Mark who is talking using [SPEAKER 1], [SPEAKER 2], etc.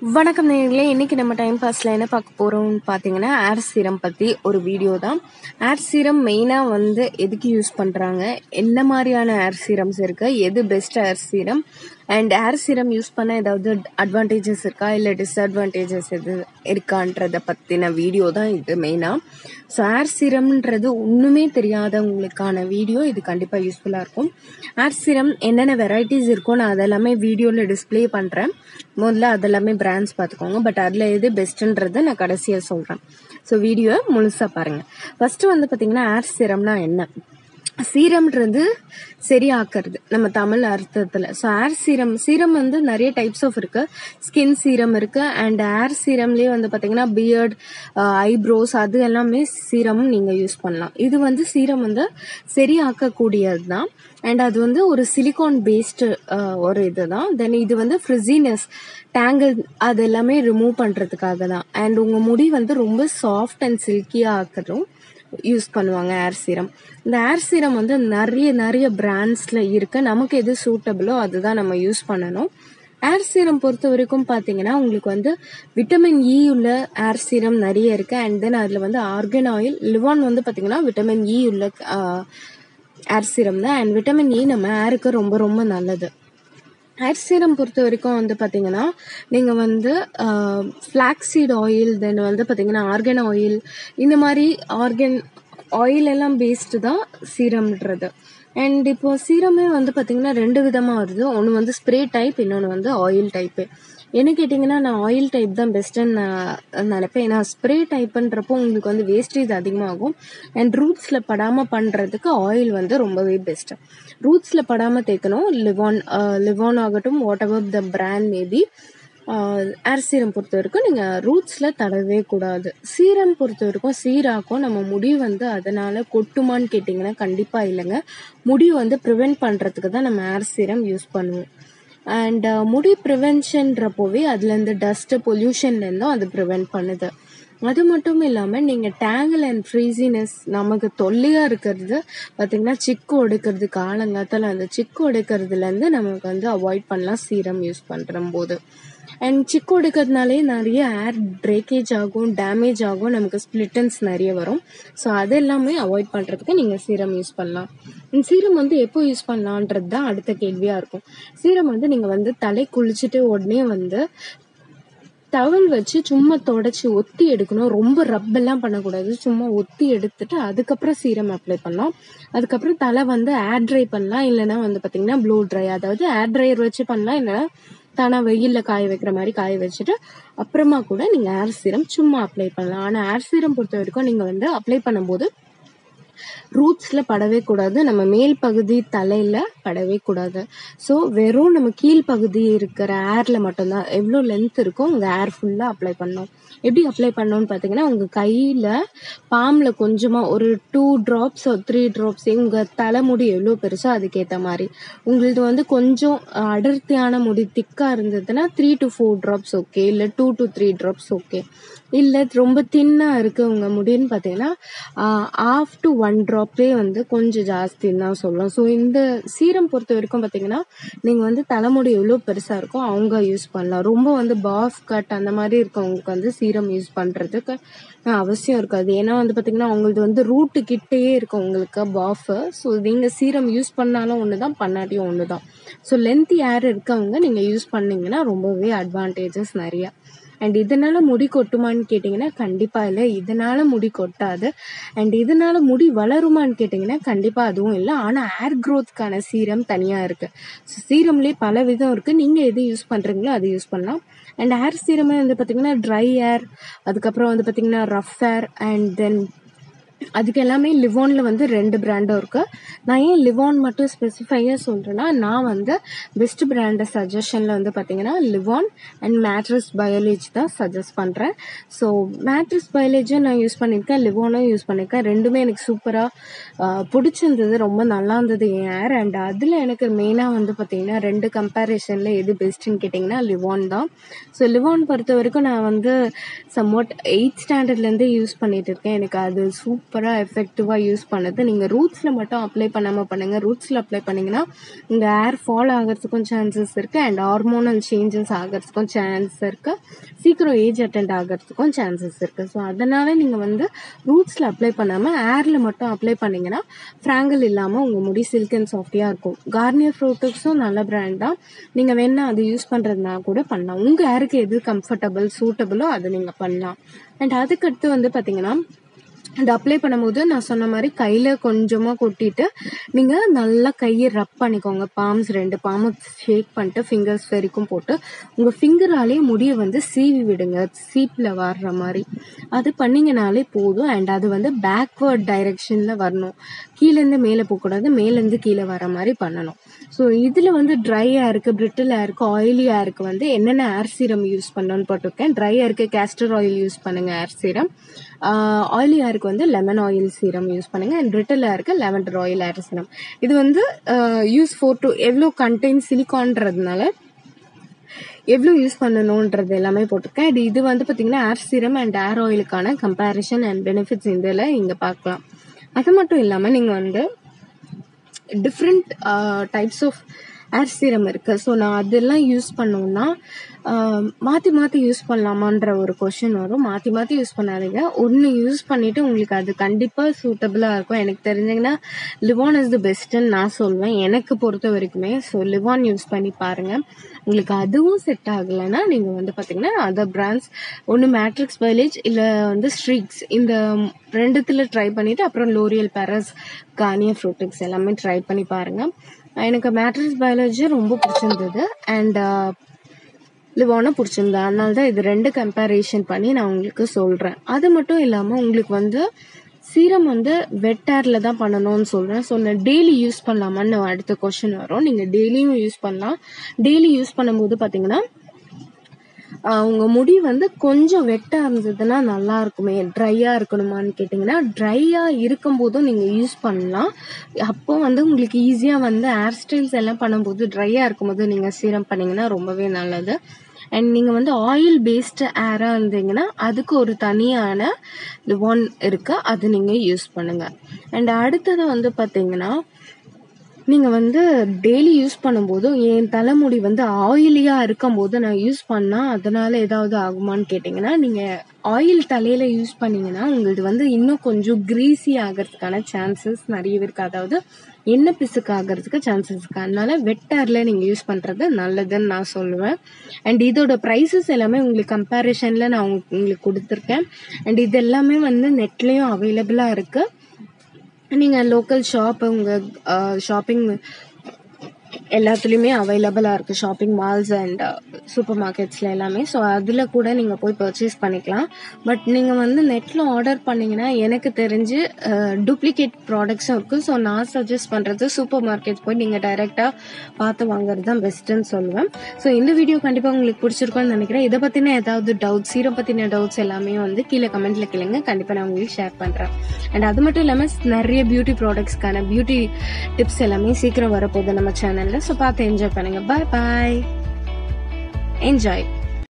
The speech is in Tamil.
[SPEAKER 1] வணக்கம் நேர்களே இன்னைக்கு நம்ம டைம் பாஸ்ல என்ன பார்க்க போறோம்னு பார்த்தீங்கன்னா ஏர் சீரம் பத்தி ஒரு வீடியோ தான் ஏர் சீரம் மெயினா வந்து எதுக்கு யூஸ் பண்றாங்க என்ன மாதிரியான ஏர் சீரம்ஸ் இருக்கு எது best hair serum and hair serum use பண்ண ஏதாவது அட்வான்டேஜஸ் இருக்கா இல்லை டிஸ்அட்வான்டேஜஸ் எது இருக்கான்றத பத்தின வீடியோ தான் இது மெயினா ஸோ ஏர் சீரம்ன்றது ஒண்ணுமே தெரியாதவங்களுக்கான வீடியோ இது கண்டிப்பா யூஸ்ஃபுல்லா இருக்கும் ஏர் சீரம் என்னென்ன வெரைட்டிஸ் இருக்கோ நான் அதெல்லாமே வீடியோல டிஸ்ப்ளே பண்றேன் முதல்ல அதெல்லாமே பிராண்ட்ஸ் பார்த்துக்கோங்க பட் அதில் எது பெஸ்ட்டுன்றதை நான் கடைசியாக சொல்கிறேன் ஸோ வீடியோ முழுசாக பாருங்கள் ஃபஸ்ட்டு வந்து பார்த்தீங்கன்னா ஏர் சீரம்னா என்ன சீரம்ன்றது சரியாக்குறது நம்ம தமிழ் அர்த்தத்தில் ஸோ ஏர் சீரம் சீரம் வந்து நிறைய டைப்ஸ் ஆஃப் இருக்கு ஸ்கின் சீரம் இருக்கு அண்ட் ஏர் சீரம்லேயே வந்து பார்த்தீங்கன்னா பியர்ட் ஐப்ரோஸ் அது எல்லாமே சீரம் நீங்கள் யூஸ் பண்ணலாம் இது வந்து சீரம் வந்து சரியாக்கக்கூடியது தான் அண்ட் அது வந்து ஒரு சிலிகான் பேஸ்டு ஒரு இதுதான் தென் இது வந்து ஃப்ரிசினஸ் டேங்கிள் அது எல்லாமே ரிமூவ் பண்ணுறதுக்காக தான் அண்ட் உங்கள் முடி வந்து ரொம்ப சாஃப்ட் அண்ட் சில்கியாக ஆக்கிறதும் யூஸ் பண்ணுவாங்க ஏர் சீரம் இந்த ஏர் சீரம் வந்து நிறைய நிறைய பிராண்ட்ஸில் இருக்கு நமக்கு எது சூட்டபிளோ அதுதான் நம்ம யூஸ் பண்ணணும் ஏர் சீரம் பொறுத்த வரைக்கும் பார்த்தீங்கன்னா உங்களுக்கு வந்து விட்டமின் இ உள்ள ஏர் சீரம் நிறைய இருக்கு அண்ட் தென் அதில் வந்து ஆர்கன் ஆயில் லிவான் வந்து பார்த்தீங்கன்னா விட்டமின் இ உள்ள ஏர் சீரம் தான் அண்ட் விட்டமின் இ நம்ம ஏருக்கு ரொம்ப ரொம்ப நல்லது ஹேர் சீரம் பொறுத்த வரைக்கும் வந்து பார்த்தீங்கன்னா நீங்கள் வந்து ஃப்ளாக்ஸீட் ஆயில் தென் வந்து பார்த்தீங்கன்னா ஆர்கன் ஆயில் இந்த மாதிரி ஆர்கன் ஆயில் எல்லாம் பேஸ்டு தான் சீரம்ன்றது அண்ட் இப்போ சீரமே வந்து பார்த்தீங்கன்னா ரெண்டு விதமாக வருது ஒன்று வந்து ஸ்ப்ரே டைப் இன்னொன்று வந்து ஆயில் டைப்பு என்ன கேட்டிங்கன்னா நான் ஆயில் டைப் தான் பெஸ்ட்டுன்னு நான் நினைப்பேன் ஏன்னா ஸ்ப்ரே டைப்புன்றப்போ உங்களுக்கு வந்து வேஸ்டேஜ் அதிகமாகும் அண்ட் ரூட்ஸில் படாமல் பண்ணுறதுக்கு ஆயில் வந்து ரொம்பவே பெஸ்ட்டு ரூட்ஸில் படாமல் தேய்க்கணும் லிவான் லிவான் ஆகட்டும் whatever the brand maybe hair serum பொறுத்த வரைக்கும் நீங்கள் ரூட்ஸில் தடவே கூடாது சீரம் பொறுத்த வரைக்கும் சீராக்கும் நம்ம முடி வந்து அதனால் கொட்டுமான்னு கேட்டிங்கன்னா கண்டிப்பாக இல்லைங்க முடி வந்து ப்ரிவெண்ட் பண்ணுறதுக்கு தான் நம்ம ஏர் சீரம் யூஸ் பண்ணுவோம் அண்ட் முடி ப்ரிவென்ஷன்றப்போவே அதுலேருந்து டஸ்ட்டு பொல்யூஷன்லேருந்தும் அது ப்ரிவெண்ட் பண்ணுது அது மட்டும் இல்லாமல் நீங்கள் டேங்கிள் அண்ட் ஃப்ரீசினஸ் நமக்கு தொல்லையாக இருக்கிறது பார்த்தீங்கன்னா சிக்கு ஒடுக்கிறது காலங்காத்தால் அந்த சிக்கு ஒடுக்கிறதுலேருந்து நமக்கு வந்து அவாய்ட் பண்ணலாம் சீரம் யூஸ் பண்ணுற போது அண்ட் சிக்கு எடுக்கிறதுனாலே நிறைய ஏர் பிரேக்கேஜ் ஆகும் டேமேஜ் ஆகும் நமக்கு ஸ்பிளிட்டன்ஸ் நிறைய வரும் ஸோ அது எல்லாமே அவாய்ட் பண்ணுறதுக்கு நீங்கள் சீரம் யூஸ் பண்ணலாம் சீரம் வந்து எப்போ யூஸ் பண்ணலான்றது தான் அடுத்த கேள்வியாக இருக்கும் சீரம் வந்து நீங்கள் வந்து தலை குளிச்சுட்டு உடனே வந்து டவல் வச்சு சும்மா தொடச்சி ஒத்தி எடுக்கணும் ரொம்ப ரப்பெல்லாம் பண்ணக்கூடாது சும்மா ஒத்தி எடுத்துட்டு அதுக்கப்புறம் சீரம் அப்ளை பண்ணலாம் அதுக்கப்புறம் தலை வந்து ஏர் ட்ரை பண்ணலாம் இல்லைன்னா வந்து பார்த்தீங்கன்னா ப்ளூ ட்ரை அதாவது ஏர் ட்ரையர் வச்சு பண்ணலாம் இல்லைன்னா தானா வெயில்ல காய வைக்கிற மாதிரி காய வச்சுட்டு அப்புறமா கூட நீங்க ஏர் சீரம் சும்மா அப்ளை பண்ணலாம் ஆனா ஏர் சீரம் பொறுத்த வரைக்கும் நீங்க வந்து அப்ளை பண்ணும்போது ரூட்ஸ்ல படவே கூடாது நம்ம மேல் பகுதி தலையில படவே கூடாது ஸோ வெறும் நம்ம கீழ் பகுதி இருக்கிற ஏர்ல மட்டும்தான் எவ்வளோ லென்த் இருக்கோ உங்க ஏர் ஃபுல்லா அப்ளை பண்ணணும் எப்படி அப்ளை பண்ணணும்னு பார்த்தீங்கன்னா உங்க கையில பாம்ல கொஞ்சமா ஒரு டூ ட்ராப்ஸ் த்ரீ ட்ராப்ஸ் உங்க தலைமுடி எவ்வளோ பெருசோ அதுக்கேற்ற மாதிரி உங்களுக்கு வந்து கொஞ்சம் அடர்த்தியான முடி திக்கா இருந்ததுன்னா three to four drops okay இல்லை two to three drops okay இல்லை ரொம்ப தின்னாக இருக்கு உங்க முடின்னு பார்த்தீங்கன்னா ஆஃப் டு ஒன் ட்ராப்லே வந்து கொஞ்சம் ஜாஸ்தின்னு தான் சொல்லலாம் ஸோ இந்த சீரம் பொறுத்த வரைக்கும் பார்த்தீங்கன்னா நீங்கள் வந்து தலைமுடி எவ்வளோ பெருசாக இருக்கோ அவங்க யூஸ் பண்ணலாம் ரொம்ப வந்து பாஃப் கட் அந்த மாதிரி இருக்கவங்களுக்கு வந்து சீரம் யூஸ் பண்ணுறதுக்கு அவசியம் இருக்காது ஏன்னா வந்து பார்த்தீங்கன்னா அவங்களுக்கு வந்து ரூட்டு கிட்டேயே இருக்கும் உங்களுக்கு பாஃப் ஸோ நீங்கள் சீரம் யூஸ் பண்ணாலும் ஒன்று தான் பண்ணாட்டியும் ஒன்று தான் ஸோ லென்த் ஏர் இருக்கவங்க நீங்கள் யூஸ் பண்ணீங்கன்னா ரொம்பவே அட்வான்டேஜஸ் நிறையா அண்ட் இதனால முடி கொட்டுமான்னு கேட்டிங்கன்னா கண்டிப்பாக இல்லை இதனால முடி கொட்டாது அண்ட் இதனால முடி வளருமான்னு கேட்டிங்கன்னா கண்டிப்பாக அதுவும் இல்லை ஆனால் ஏர் க்ரோத்க்கான சீரம் தனியாக இருக்குது ஸோ சீரம்லேயே பல விதம் இருக்குது நீங்கள் எது யூஸ் பண்ணுறீங்களோ அது யூஸ் பண்ணலாம் அண்ட் ஏர் சீரமே வந்து பார்த்திங்கன்னா ட்ரை ஏர் அதுக்கப்புறம் வந்து பார்த்திங்கன்னா ரஃப் ஏர் அண்ட் தென் அதுக்கு எல்லாமே லிவானில் வந்து ரெண்டு பிராண்டும் இருக்குது நான் ஏன் லிவான் மட்டும் ஸ்பெசிஃபையாக சொல்கிறேன்னா நான் வந்து பெஸ்ட் பிராண்டை சஜஷனில் வந்து பார்த்தீங்கன்னா லிவான் அண்ட் மேட்ரஸ் பயாலஜி தான் சஜஸ்ட் பண்ணுறேன் ஸோ மேட்ரஸ் பயாலஜியும் நான் யூஸ் பண்ணியிருக்கேன் லிவானும் யூஸ் பண்ணியிருக்கேன் ரெண்டுமே எனக்கு சூப்பராக பிடிச்சிருந்தது ரொம்ப நல்லா இருந்தது என் ஏர் அண்ட் அதில் எனக்கு மெயினாக வந்து பார்த்தீங்கன்னா ரெண்டு கம்பேரிசனில் எது பெஸ்ட்டுன்னு கேட்டிங்கன்னா லிவான் தான் ஸோ லிவான் பொறுத்த வரைக்கும் நான் வந்து சம்வாட் எயித் ஸ்டாண்டர்ட்லேருந்தே யூஸ் பண்ணிட்டு இருக்கேன் எனக்கு அது சூப்பர் சூப்பராக எஃபெக்டிவாக யூஸ் பண்ணுது நீங்கள் ரூட்ஸில் மட்டும் அப்ளை பண்ணாமல் பண்ணுங்கள் ரூட்ஸில் அப்ளை பண்ணிங்கன்னா உங்கள் ஹேர் ஃபால் ஆகிறதுக்கும் சான்சஸ் இருக்குது அண்ட் ஹார்மோனல் சேஞ்சஸ் ஆகிறதுக்கும் சான்ஸ் இருக்குது சீக்கிரம் ஏஜ் அட்டெண்ட் ஆகிறதுக்கும் சான்சஸ் இருக்குது ஸோ அதனால நீங்கள் வந்து ரூட்ஸில் அப்ளை பண்ணாமல் ஹேரில் மட்டும் அப்ளை பண்ணிங்கன்னா ஃப்ராங்கிள் இல்லாமல் உங்கள் முடி சில்க் அண்ட் சாஃப்டியாக இருக்கும் கார்னியர் ஃப்ரூட்டுக்ஸும் நல்ல பிராண்ட் தான் நீங்கள் வேணால் அது யூஸ் பண்ணுறதுனா கூட பண்ணலாம் உங்கள் ஹேருக்கு எது கம்ஃபர்டபுள் சூட்டபுளோ அதை நீங்கள் பண்ணலாம் அண்ட் அதுக்கடுத்து வந்து பார்த்தீங்கன்னா அது அப்ளை பண்ணும்போது நான் சொன்ன மாதிரி கையில் கொஞ்சமாக கொட்டிட்டு நீங்கள் நல்லா கையை ரப் பண்ணிக்கோங்க பாம்ஸ் ரெண்டு பாம்பை ஷேக் பண்ணிட்டு ஃபிங்கர்ஸ் வரைக்கும் போட்டு உங்கள் ஃபிங்கராலே முடியை வந்து சீவி விடுங்க சீப்பில் வர்ற மாதிரி அது பண்ணிங்கனாலே போதும் அண்ட் அது வந்து பேக்வேர்ட் டைரெக்ஷனில் வரணும் கீழேருந்து மேலே போகக்கூடாது மேலேருந்து கீழே வர மாதிரி பண்ணணும் ஸோ இதில் வந்து ட்ரை ஹேருக்கு பிரிட்டில் ஹேருக்கு ஆயிலி ஹேருக்கு வந்து என்னென்ன ஹேர் சீரம் யூஸ் பண்ணணும்னு போட்டிருக்கேன் ட்ரை ஹேருக்கு கேஸ்டர் ஆயில் யூஸ் பண்ணுங்கள் ஹேர் சீரம் ஆயிலி ஹேருக்கு வந்து லெமன் ஆயில் சீரம் யூஸ் பண்ணுங்கள் அண்ட் பிரிட்டில் ஹேருக்கு லெவண்டர் ஆயில் ஹேர் சீரம் இது வந்து யூஸ் ஃபோர் டு எவ்வளோ கண்டெயின் சிலிகான்றதுனால எவ்வளோ யூஸ் பண்ணணுன்றது எல்லாமே போட்டிருக்கேன் இது இது வந்து பார்த்தீங்கன்னா ஹேர் சீரம் அண்ட் ஹேர் ஆயிலுக்கான கம்பேரிஷன் அண்ட் பெனிஃபிட்ஸ் இதில் இங்கே பார்க்கலாம் அது மட்டும் இல்லாமல் நீங்கள் வந்து different types of hair serum இருக்குது ஸோ நான் அதெல்லாம் யூஸ் பண்ணோன்னா மாற்றி மாற்றி யூஸ் பண்ணலாமான்ற ஒரு கொஷின் வரும் மாற்றி மாற்றி யூஸ் பண்ணாதீங்க ஒன்று யூஸ் பண்ணிவிட்டு உங்களுக்கு அது கண்டிப்பாக சூட்டபுளாக இருக்கும் எனக்கு தெரிஞ்சிங்கன்னா லிவான் இஸ் தி பெஸ்ட்டுன்னு நான் சொல்வேன் எனக்கு பொறுத்த வரைக்குமே ஸோ லிவான் யூஸ் பண்ணி பாருங்கள் உங்களுக்கு அதுவும் செட் ஆகலைன்னா நீங்கள் வந்து பார்த்தீங்கன்னா அதர் பிராண்ட்ஸ் ஒன்று மேட்ரிக்ஸ் பைலேஜ் இல்லை வந்து ஸ்ட்ரீக்ஸ் இந்த ரெண்டுத்தில் ட்ரை பண்ணிவிட்டு அப்புறம் லோரியல் பேரஸ் கார்னியர் ஃப்ரூட்டிக்ஸ் எல்லாமே ட்ரை பண்ணி பாருங்கள் எனக்கு மேட்ரிக்ஸ் பயாலஜி ரொம்ப பிடிச்சிருந்தது அண்ட் லிவானும் பிடிச்சிருந்தது அதனால தான் இது ரெண்டு கம்பேரிஷன் பண்ணி நான் உங்களுக்கு சொல்கிறேன் அது மட்டும் இல்லாமல் உங்களுக்கு வந்து சீரம் வந்து வெட் ஹேரில் தான் பண்ணணும்னு சொல்கிறேன் ஸோ நான் டெய்லி யூஸ் பண்ணலாமான்னு அடுத்த கொஷின் வரும் நீங்கள் டெய்லியும் யூஸ் பண்ணலாம் டெய்லி யூஸ் பண்ணும்போது பார்த்தீங்கன்னா உங்கள் முடி வந்து கொஞ்சம் வெட்டாக இருந்ததுன்னா நல்லா இருக்குமே ட்ரையாக இருக்கணுமான்னு கேட்டிங்கன்னா ட்ரையாக இருக்கும்போதும் நீங்கள் யூஸ் பண்ணலாம் அப்போ வந்து உங்களுக்கு ஈஸியாக வந்து ஹேர் ஸ்டைல்ஸ் எல்லாம் பண்ணும்போது ட்ரையாக இருக்கும்போது நீங்கள் சீரம் பண்ணிங்கன்னா ரொம்பவே நல்லது அண்ட் நீங்கள் வந்து ஆயில் பேஸ்டு ஹேராக இருந்தீங்கன்னா அதுக்கு ஒரு தனியான லிவான் இருக்குது அது நீங்கள் யூஸ் பண்ணுங்கள் அண்ட் அடுத்தது வந்து பார்த்தீங்கன்னா நீங்கள் வந்து டெய்லி யூஸ் பண்ணும்போது என் தலைமுடி வந்து ஆயிலியாக இருக்கும்போது நான் யூஸ் பண்ணால் அதனால் ஏதாவது ஆகுமான்னு கேட்டிங்கன்னா நீங்கள் ஆயில் தலையில் யூஸ் பண்ணிங்கன்னா உங்களுக்கு வந்து இன்னும் கொஞ்சம் க்ரீஸி ஆகிறதுக்கான சான்சஸ் நிறைய இருக்குது அதாவது எண்ணெய் பிசுக்கு ஆகிறதுக்கு சான்சஸ் இருக்குது அதனால வெட்டாரில் நீங்கள் யூஸ் பண்ணுறது நல்லதுன்னு நான் சொல்லுவேன் அண்ட் இதோட ப்ரைஸஸ் எல்லாமே உங்களுக்கு கம்பேரிஷனில் நான் உங்களுக்கு கொடுத்துருக்கேன் அண்ட் இது எல்லாமே வந்து நெட்லேயும் அவைலபிளாக இருக்குது நீங்கள் லோக்கல் ஷாப் உங்கள் ஷாப்பிங் எல்லாத்துலேயுமே அவைலபிளாக இருக்குது ஷாப்பிங் மால்ஸ் அண்ட் சூப்பர் மார்க்கெட்ஸில் எல்லாமே ஸோ அதில் கூட நீங்கள் போய் பர்ச்சேஸ் பண்ணிக்கலாம் பட் நீங்கள் வந்து நெட்டில் ஆர்டர் பண்ணிங்கன்னா எனக்கு தெரிஞ்சு டூப்ளிகேட் ப்ராடக்ட்ஸும் இருக்குது ஸோ நான் சஜஸ்ட் பண்ணுறது சூப்பர் மார்க்கெட்ஸ் போய் நீங்கள் டைரெக்டாக பார்த்து வாங்குறது தான் பெஸ்ட்டுன்னு சொல்லுவேன் ஸோ இந்த வீடியோ கண்டிப்பாக உங்களுக்கு பிடிச்சிருக்கோன்னு நினைக்கிறேன் இதை பற்றின ஏதாவது டவுட்ஸ் சீரம் பற்றின டவுட்ஸ் எல்லாமே வந்து கீழே கமெண்ட்டில் கேளுங்க கண்டிப்பாக நான் உங்களுக்கு ஷேர் பண்ணுறேன் அண்ட் அது மட்டும் இல்லாமல் நிறைய பியூட்டி ப்ராடக்ட்ஸ்க்கான பியூட்டி டிப்ஸ் எல்லாமே சீக்கிரம் வரப்போகுது நம்ம சேனலில் ஸோ பார்த்து என்ஜாய் பண்ணுங்கள் பாய் பாய் என்ஜாய்